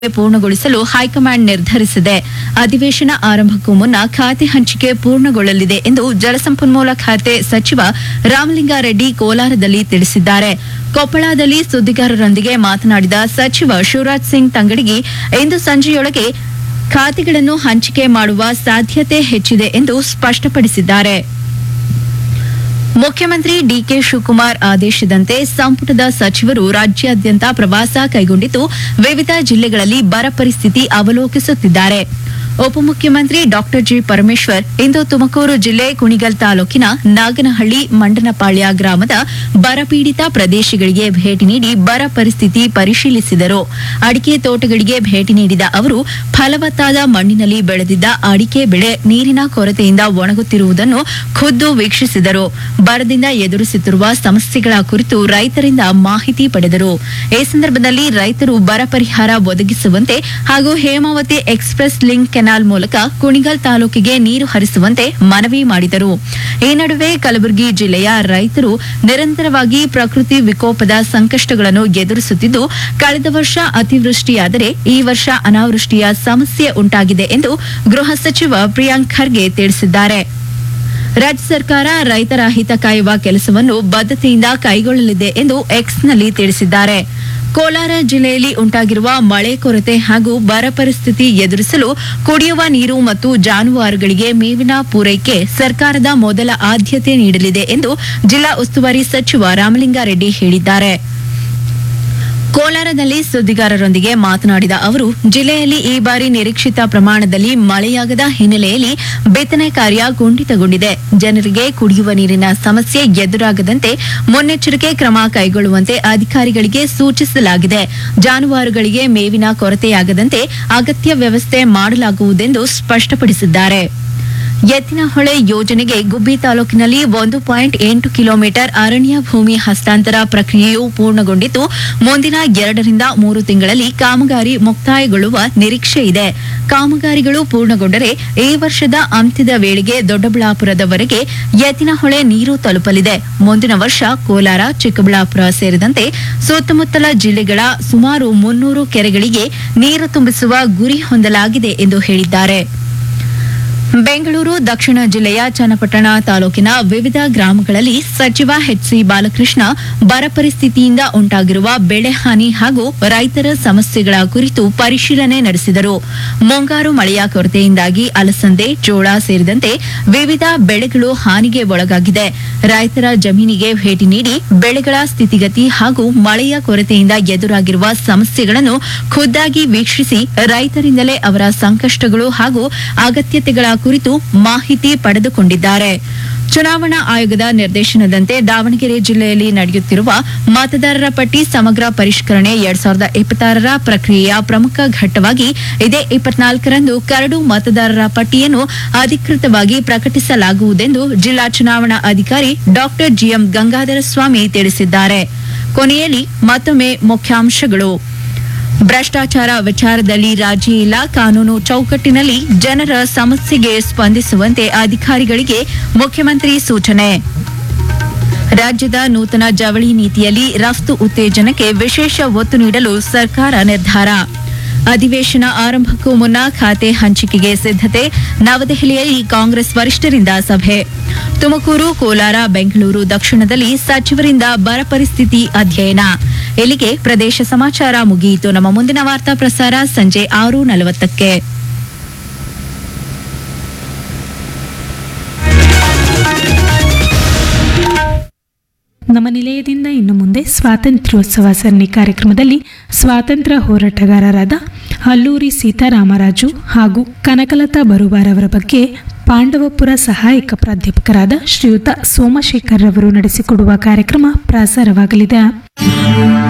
ಪೂರ್ಣಗೊಳಿಸಲು ಹೈಕಮಾಂಡ್ ನಿರ್ಧರಿಸಿದೆ ಅಧಿವೇಶನ ಆರಂಭಕ್ಕೂ ಮುನ್ನ ಖಾತೆ ಹಂಚಿಕೆ ಪೂರ್ಣಗೊಳ್ಳಲಿದೆ ಎಂದು ಜಲಸಂಪನ್ಮೂಲ ಖಾತೆ ಸಚಿವ ರಾಮಲಿಂಗಾರೆಡ್ಡಿ ಕೋಲಾರದಲ್ಲಿ ತಿಳಿಸಿದ್ದಾರೆ ಕೊಪ್ಪಳದಲ್ಲಿ ಸುದ್ದಿಗಾರರೊಂದಿಗೆ ಮಾತನಾಡಿದ ಸಚಿವ ಶಿವರಾಜ್ ಸಿಂಗ್ ತಂಗಡಗಿ ಇಂದು ಸಂಜೆಯೊಳಗೆ ಖಾತೆಗಳನ್ನು ಹಂಚಿಕೆ ಮಾಡುವ ಸಾಧ್ಯತೆ ಹೆಚ್ಚಿದೆ ಎಂದು ಸ್ಪಷ್ಟಪಡಿಸಿದ್ದಾರೆ ಮುಖ್ಯಮಂತ್ರಿ ಡಿಕೆ ಶಿವಕುಮಾರ್ ಆದೇಶದಂತೆ ಸಂಪುಟದ ಸಚಿವರು ರಾಜ್ಯಾದ್ಯಂತ ಪ್ರವಾಸ ಕೈಗೊಂಡಿದ್ದು ವಿವಿಧ ಜಿಲ್ಲೆಗಳಲ್ಲಿ ಬರ ಪರಿಸ್ಥಿತಿ ಅವಲೋಕಿಸುತ್ತಿದ್ದಾರೆ ಉಪಮುಖ್ಯಮಂತ್ರಿ ಡಾಕ್ಟರ್ ಜಿ ಪರಮೇಶ್ವರ್ ಇಂದು ತುಮಕೂರು ಜಿಲ್ಲೆ ಕುಣಿಗಲ್ ತಾಲೂಕಿನ ನಾಗನಹಳ್ಳಿ ಮಂಡನಪಾಳ್ಯ ಗ್ರಾಮದ ಬರಪೀಡಿತ ಪ್ರದೇಶಗಳಿಗೆ ಭೇಟಿ ನೀಡಿ ಬರ ಪರಿಸ್ಥಿತಿ ಪರಿಶೀಲಿಸಿದರು ಅಡಿಕೆ ತೋಟಗಳಿಗೆ ಭೇಟಿ ನೀಡಿದ ಅವರು ಫಲವತ್ತಾದ ಮಣ್ಣಿನಲ್ಲಿ ಬೆಳೆದಿದ್ದ ಅಡಿಕೆ ಬೆಳೆ ನೀರಿನ ಕೊರತೆಯಿಂದ ಒಣಗುತ್ತಿರುವುದನ್ನು ಖುದ್ದು ವೀಕ್ಷಿಸಿದರು ಬರದಿಂದ ಎದುರಿಸುತ್ತಿರುವ ಸಮಸ್ಯೆಗಳ ಕುರಿತು ರೈತರಿಂದ ಮಾಹಿತಿ ಪಡೆದರು ಈ ಸಂದರ್ಭದಲ್ಲಿ ರೈತರು ಬರ ಪರಿಹಾರ ಒದಗಿಸುವಂತೆ ಹಾಗೂ ಹೇಮಾವತಿ ಎಕ್ಸ್ಪ್ರೆಸ್ ಲಿಂಕ್ ಕೆನಾಲ್ ಮೂಲಕ ಕುಣಿಗಲ್ ತಾಲೂಕಿಗೆ ನೀರು ಹರಿಸುವಂತೆ ಮನವಿ ಮಾಡಿದರು ಈ ನಡುವೆ ಕಲಬುರಗಿ ಜಿಲ್ಲೆಯ ರೈತರು ನಿರಂತರವಾಗಿ ಪ್ರಕೃತಿ ವಿಕೋಪದ ಸಂಕಷ್ಟಗಳನ್ನು ಎದುರಿಸುತ್ತಿದ್ದು ಕಳೆದ ವರ್ಷ ಅತಿವೃಷ್ಟಿಯಾದರೆ ಈ ವರ್ಷ ಅನಾವೃಷ್ಟಿಯ ಸಮಸ್ಯೆ ಉಂಟಾಗಿದೆ ಎಂದು ಗೃಹ ಸಚಿವ ಪ್ರಿಯಾಂಕ್ ಖರ್ಗೆ ತಿಳಿಸಿದ್ದಾರೆ ರಾಜ್ಯ ಸರ್ಕಾರ ರೈತರ ಹಿತ ಕಾಯುವ ಕೆಲಸವನ್ನು ಬದ್ಧತೆಯಿಂದ ಕೈಗೊಳ್ಳಲಿದೆ ಎಂದು ಎಕ್ಸ್ನಲ್ಲಿ ತಿಳಿಸಿದ್ದಾರೆ ಕೋಲಾರ ಜಿಲ್ಲೆಯಲ್ಲಿ ಉಂಟಾಗಿರುವ ಮಳೆ ಕೊರತೆ ಹಾಗೂ ಬರ ಪರಿಸ್ಥಿತಿ ಎದುರಿಸಲು ಕುಡಿಯುವ ನೀರು ಮತ್ತು ಜಾನುವಾರುಗಳಿಗೆ ಮೇವಿನ ಪೂರೈಕೆ ಸರ್ಕಾರದ ಮೊದಲ ಆದ್ಯತೆ ನೀಡಲಿದೆ ಎಂದು ಜಿಲ್ಲಾ ಉಸ್ತುವಾರಿ ಸಚಿವ ರಾಮಲಿಂಗಾರೆಡ್ಡಿ ಹೇಳಿದ್ದಾರೆ ಕೋಲಾರದಲ್ಲಿ ಸುದ್ದಿಗಾರರೊಂದಿಗೆ ಮಾತನಾಡಿದ ಅವರು ಜಿಲ್ಲೆಯಲ್ಲಿ ಈ ಬಾರಿ ನಿರೀಕ್ಷಿತ ಪ್ರಮಾಣದಲ್ಲಿ ಮಳೆಯಾಗದ ಹಿನ್ನೆಲೆಯಲ್ಲಿ ಬಿತ್ತನೆ ಕಾರ್ಯ ಕುಂಠಿತಗೊಂಡಿದೆ ಜನರಿಗೆ ಕುಡಿಯುವ ನೀರಿನ ಸಮಸ್ಯೆ ಎದುರಾಗದಂತೆ ಮುನ್ನೆಚ್ಚರಿಕೆ ಕ್ರಮ ಕೈಗೊಳ್ಳುವಂತೆ ಅಧಿಕಾರಿಗಳಿಗೆ ಸೂಚಿಸಲಾಗಿದೆ ಜಾನುವಾರುಗಳಿಗೆ ಮೇವಿನ ಕೊರತೆಯಾಗದಂತೆ ಅಗತ್ಯ ವ್ಯವಸ್ಥೆ ಮಾಡಲಾಗುವುದೆಂದು ಸ್ಪಷ್ಟಪಡಿಸಿದ್ದಾರೆ ಎತ್ತಿನಹೊಳೆ ಯೋಜನೆಗೆ ಗುಬ್ಬಿ ತಾಲೂಕಿನಲ್ಲಿ ಒಂದು ಪಾಯಿಂಟ್ ಎಂಟು ಕಿಲೋಮೀಟರ್ ಅರಣ್ಯ ಭೂಮಿ ಹಸ್ತಾಂತರ ಪ್ರಕ್ರಿಯೆಯು ಪೂರ್ಣಗೊಂಡಿದ್ದು ಮುಂದಿನ ಎರಡರಿಂದ ಮೂರು ತಿಂಗಳಲ್ಲಿ ಕಾಮಗಾರಿ ಮುಕ್ತಾಯಗೊಳ್ಳುವ ನಿರೀಕ್ಷೆ ಇದೆ ಕಾಮಗಾರಿಗಳು ಪೂರ್ಣಗೊಂಡರೆ ಈ ವರ್ಷದ ಅಂತ್ಯದ ವೇಳೆಗೆ ದೊಡ್ಡಬಳ್ಳಾಪುರದವರೆಗೆ ಎತ್ತಿನಹೊಳೆ ನೀರು ತಲುಪಲಿದೆ ಮುಂದಿನ ವರ್ಷ ಕೋಲಾರ ಚಿಕ್ಕಬಳ್ಳಾಪುರ ಸೇರಿದಂತೆ ಸುತ್ತಮುತ್ತಲ ಜಿಲ್ಲೆಗಳ ಸುಮಾರು ಮುನ್ನೂರು ಕೆರೆಗಳಿಗೆ ನೀರು ತುಂಬಿಸುವ ಗುರಿ ಹೊಂದಲಾಗಿದೆ ಎಂದು ಹೇಳಿದ್ದಾರೆ ಬೆಂಗಳೂರು ದಕ್ಷಿಣ ಜಿಲ್ಲೆಯ ಚನ್ನಪಟ್ಟಣ ತಾಲೂಕಿನ ವಿವಿಧ ಗ್ರಾಮಗಳಲ್ಲಿ ಸಚಿವ ಎಚ್ಸಿ ಬಾಲಕೃಷ್ಣ ಬರ ಪರಿಸ್ಥಿತಿಯಿಂದ ಉಂಟಾಗಿರುವ ಬೆಳೆ ಹಾನಿ ಹಾಗೂ ರೈತರ ಸಮಸ್ಯೆಗಳ ಕುರಿತು ಪರಿಶೀಲನೆ ನಡೆಸಿದರು ಮುಂಗಾರು ಮಳೆಯ ಕೊರತೆಯಿಂದಾಗಿ ಅಲಸಂದೆ ಜೋಳ ಸೇರಿದಂತೆ ವಿವಿಧ ಬೆಳೆಗಳು ಹಾನಿಗೆ ಒಳಗಾಗಿದೆ ರೈತರ ಜಮೀನಿಗೆ ಭೇಟಿ ನೀಡಿ ಬೆಳೆಗಳ ಸ್ಥಿತಿಗತಿ ಹಾಗೂ ಮಳೆಯ ಕೊರತೆಯಿಂದ ಎದುರಾಗಿರುವ ಸಮಸ್ಯೆಗಳನ್ನು ಖುದ್ದಾಗಿ ವೀಕ್ಷಿಸಿ ರೈತರಿಂದಲೇ ಅವರ ಸಂಕಷ್ಟಗಳು ಹಾಗೂ ಅಗತ್ಯತೆಗಳ ಕುರಿತು ಮಾಹಿತಿ ಪಡೆದುಕೊಂಡಿದ್ದಾರೆ ಚುನಾವಣಾ ಆಯೋಗದ ನಿರ್ದೇಶನದಂತೆ ದಾವಣಗೆರೆ ಜಿಲ್ಲೆಯಲ್ಲಿ ನಡೆಯುತ್ತಿರುವ ಮತದಾರರ ಪಟ್ಟಿ ಸಮಗ್ರ ಪರಿಷ್ಕರಣೆ ಎರಡ್ ಸಾವಿರದ ಇಪ್ಪತ್ತಾರರ ಪ್ರಕ್ರಿಯೆಯ ಪ್ರಮುಖ ಘಟ್ಟವಾಗಿ ಇದೇ ಇಪ್ಪತ್ನಾಲ್ಕರಂದು ಕರಡು ಮತದಾರರ ಪಟ್ಟಿಯನ್ನು ಅಧಿಕೃತವಾಗಿ ಪ್ರಕಟಿಸಲಾಗುವುದೆಂದು ಜಿಲ್ಲಾ ಚುನಾವಣಾ ಅಧಿಕಾರಿ ಡಾಕ್ಟರ್ ಜಿಎಂ ಗಂಗಾಧರ ಸ್ವಾಮಿ ತಿಳಿಸಿದ್ದಾರೆ ಕೊನೆಯಲ್ಲಿ ಮತ್ತೊಮ್ಮೆ ಮುಖ್ಯಾಂಶಗಳು ಭ್ರಷ್ಟಾಚಾರ ವಿಚಾರದಲ್ಲಿ ರಾಜಿ ಇಲ್ಲ ಕಾನೂನು ಚೌಕಟ್ಟಿನಲ್ಲಿ ಜನರ ಸಮಸ್ಯೆಗೆ ಸ್ಪಂದಿಸುವಂತೆ ಅಧಿಕಾರಿಗಳಿಗೆ ಮುಖ್ಯಮಂತ್ರಿ ಸೂಚನೆ ರಾಜ್ಯದ ನೂತನ ಜವಳಿ ನೀತಿಯಲ್ಲಿ ರಫ್ತು ಉತ್ತೇಜನಕ್ಕೆ ವಿಶೇಷ ಒತ್ತು ನೀಡಲು ಸರ್ಕಾರ ನಿರ್ಧಾರ ಅಧಿವೇಶನ ಆರಂಭಕ್ಕೂ ಮುನ್ನ ಖಾತೆ ಹಂಚಿಕೆಗೆ ಸಿದ್ಧತೆ ನವದೆಹಲಿಯಲ್ಲಿ ಕಾಂಗ್ರೆಸ್ ವರಿಷ್ಠರಿಂದ ಸಭೆ ತುಮಕೂರು ಕೋಲಾರ ಬೆಂಗಳೂರು ದಕ್ಷಿಣದಲ್ಲಿ ಸಚಿವರಿಂದ ಬರ ಪರಿಸ್ಥಿತಿ ಅಧ್ಯಯನ ಇಲ್ಲಿಗೆ ಪ್ರದೇಶ ಸಮಾಚಾರ ಮುಗಿಯಿತು ನಮ್ಮ ಮುಂದಿನ ವಾರ್ತಾ ಪ್ರಸಾರ ಸಂಜೆ ಆರು ನಲವತ್ತಕ್ಕೆ ನಮ್ಮ ನಿಲಯದಿಂದ ಇನ್ನು ಮುಂದೆ ಸ್ವಾತಂತ್ರ್ಯೋತ್ಸವ ಸರಣಿ ಕಾರ್ಯಕ್ರಮದಲ್ಲಿ ಸ್ವಾತಂತ್ರ್ಯ ಹೋರಾಟಗಾರರಾದ ಅಲ್ಲೂರಿ ಸೀತಾರಾಮರಾಜು ಹಾಗೂ ಕನಕಲತಾ ಬರುವಾರ್ ಅವರ ಬಗ್ಗೆ ಪಾಂಡವಪುರ ಸಹಾಯಕ ಪ್ರಾಧ್ಯಾಪಕರಾದ ಶ್ರೀಯುತ ಸೋಮಶೇಖರ್ ರವರು ನಡೆಸಿಕೊಡುವ ಕಾರ್ಯಕ್ರಮ ಪ್ರಸಾರವಾಗಲಿದೆ